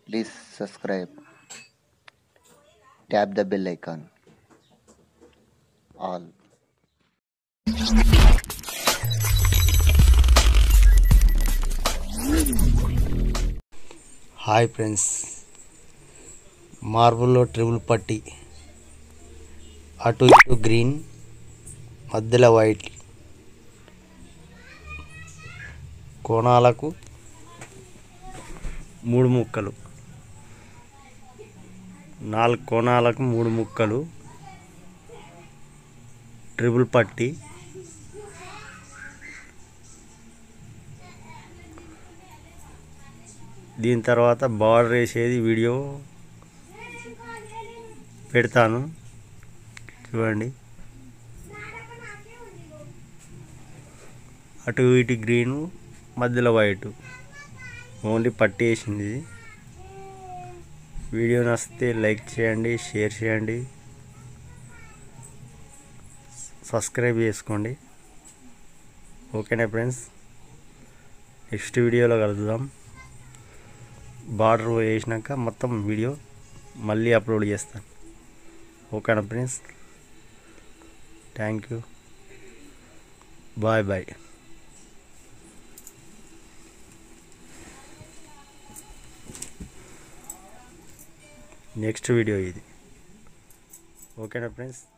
Please subscribe. Tap the bell icon. All. Hi friends మార్బుల్లో triple పట్టి అటు ఇటు గ్రీన్ మధ్యలో వైట్ కోణాలకు మూడు ముక్కలు నాలుగు కోణాలకు మూడు ముక్కలు ట్రిపుల్ పట్టి దీని తర్వాత బార్డర్ వేసేది వీడియో పెడతాను చూడండి అటు ఇటు గ్రీను మధ్యలో వైట్ ఓన్లీ పట్టి వేసింది ఇది వీడియో నచ్చితే లైక్ చేయండి షేర్ చేయండి సబ్స్క్రైబ్ చేసుకోండి ఓకేనా ఫ్రెండ్స్ నెక్స్ట్ వీడియోలో కలుద్దాం బార్డర్ వేసినాక మొత్తం వీడియో మళ్ళీ అప్లోడ్ చేస్తాను ఓకేనా friends thank you bye bye next video ఇది ఓకేనా ఫ్రెండ్స్